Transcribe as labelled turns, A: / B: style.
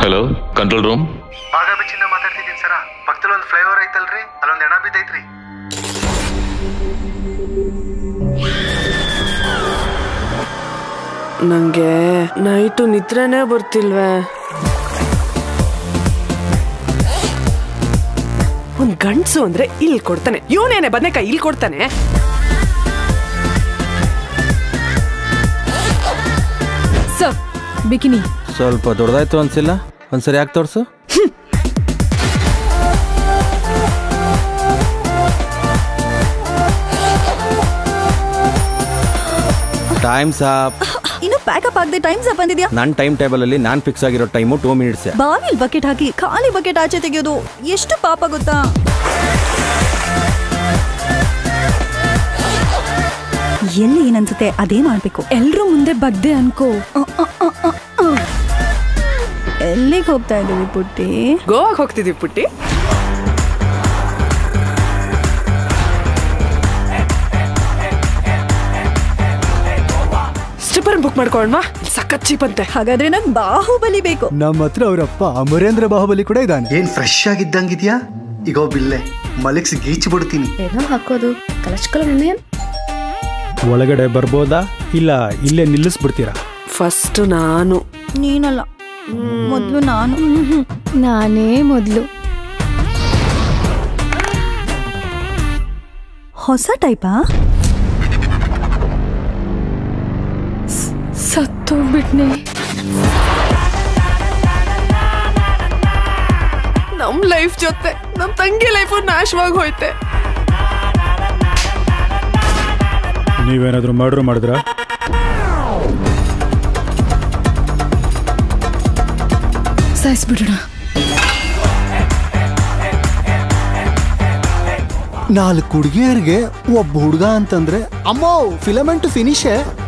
A: hello control room
B: ಬಾಗಾಬಿಚ್ಚಿಂದ ಮಾತಾಡ್ತಿದ್ದೀನಿ ಸರ ಪಕ್ಕದಲ್ಲಿ ಒಂದು ಫ್ಲೈಓವರ್ ಐತಲ್ರಿ ಅಲ್ಲೊಂದು ಎಣ ಬಿದ್ದೈತ್ರಿ
C: ನಂಗೆ ನೈಟು ನಿದ್ರೆನೇ ಬರ್ತಿಲ್ವೇ ಒಂದ್ ಗಂಡ್ಸು ಅಂದ್ರೆ ಇಲ್ಲಿ ಕೊಡ್ತಾನೆ ಇವನೇನೆ ಬದನೆಕಾಯಿ ಇಲ್ಲಿ ಕೊಡ್ತಾನೆ
D: ಸರ್ ಬಿಕಿನಿ
E: ಸ್ವಲ್ಪ ದೊಡ್ಡದಾಯ್ತು ಅನ್ಸಿಲ್ಲ ಒಂದ್ಸರಿ ಯಾಕೆ ತೋರ್ಸು ಟೈಮ್ಸ್ ಅಪ್
F: ಇನ್ನು ಪ್ಯಾಕಪ್ ಆಗದೆ ಟೈಮ್ಸ್ ಅಪ್ ಬಂದಿದ್ಯಾ
E: ನನ್ನ ಟೈಮ್ ಟೇಬಲ್ ಅಲ್ಲಿ ನಾನು ಫಿಕ್ಸ್ ಆಗಿರೋ ಟೈಮು ಟೂ ಮಿನಿಟ್ಸ್
F: ಬಾವಿಲ್ ಬಕೆಟ್ ಹಾಕಿ ಖಾಲಿ ಬಕೆಟ್ ಆಚೆ ತೆಗೆಯೋದು ಎಷ್ಟು ಪಾಪ ಗೊತ್ತಾ ಎಲ್ಲಿ ಏನನ್ಸುತ್ತೆ ಅದೇ ಮಾಡ್ಬೇಕು
D: ಎಲ್ರೂ ಮುಂದೆ ಬಗ್ದೆ ಅನ್ಕೋ
F: ಎಲ್ಲಿಗೆ ಹೋಗ್ತಾ ಇದ್ದೀವಿ ಪುಟ್ಟಿ
C: ಗೋವಾಗ್ ಹೋಗ್ತಿದೀವಿ ಪುಟ್ಟಿ ಸ್ಟಿಪ್ಪರ್ ಬುಕ್ ಮಾಡ್ಕೊಳ್ವಾ ಸಖತ್ ಚೀಪ್ ಅಂತೆ
F: ಹಾಗಾದ್ರೆ ನಂಗೆ ಬಾಹುಬಲಿ ಬೇಕು
G: ನಮ್ಮ ಹತ್ರ ಅವರಪ್ಪ ಅಮರೇಂದ್ರ ಬಾಹುಬಲಿ ಕೂಡ ಇದ್ದಾನೆ
B: ಏನ್ ಫ್ರೆಶ್ ಆಗಿದ್ದಂಗಿದ್ಯಾ ಈಗ ಬಿಲ್ಲೆ ಮಲಗಿಸಿ ಗೀಚಿ ಬಿಡ್ತೀನಿ
H: ಏನೋ ಹಾಕೋದು ಕಲಚ್ಕೊಳ್ಳೋಣ
G: ಒಳಗಡೆ ಬರ್ಬೋದಾ ಇಲ್ಲ ಇಲ್ಲೇ ನಿಲ್ಲಿಸ್ಬಿಡ್ತೀರಾ
C: ಫಸ್ಟ್ ನಾನು
F: ನೀನಲ್ಲ ಮೊದಲು ನಾನು
D: ನಾನೇ ಮೊದಲು
F: ಹೊಸ ಟೈಪಾ
D: ಸತ್ತೋಗ್ಬಿಟ್ನೆ
C: ನಮ್ ಲೈಫ್ ಜೊತೆ ನಮ್ ತಂಗಿ ಲೈಫು ನಾಶವಾಗಿ ಹೋಯ್ತೆ
G: ನೀವೇನಾದ್ರೂ ಮರ್ಡರ್ ಮಾಡಿದ್ರ
D: ಸಾಯಿಸ್ಬಿಡೋಣ
G: ನಾಲ್ಕು ಹುಡುಗಿಯರಿಗೆ ಒಬ್ಬ ಹುಡುಗ ಅಂತಂದ್ರೆ ಅಮ್ಮೋ ಫಿಲಮೆಂಟ್ ಫಿನಿಶೇ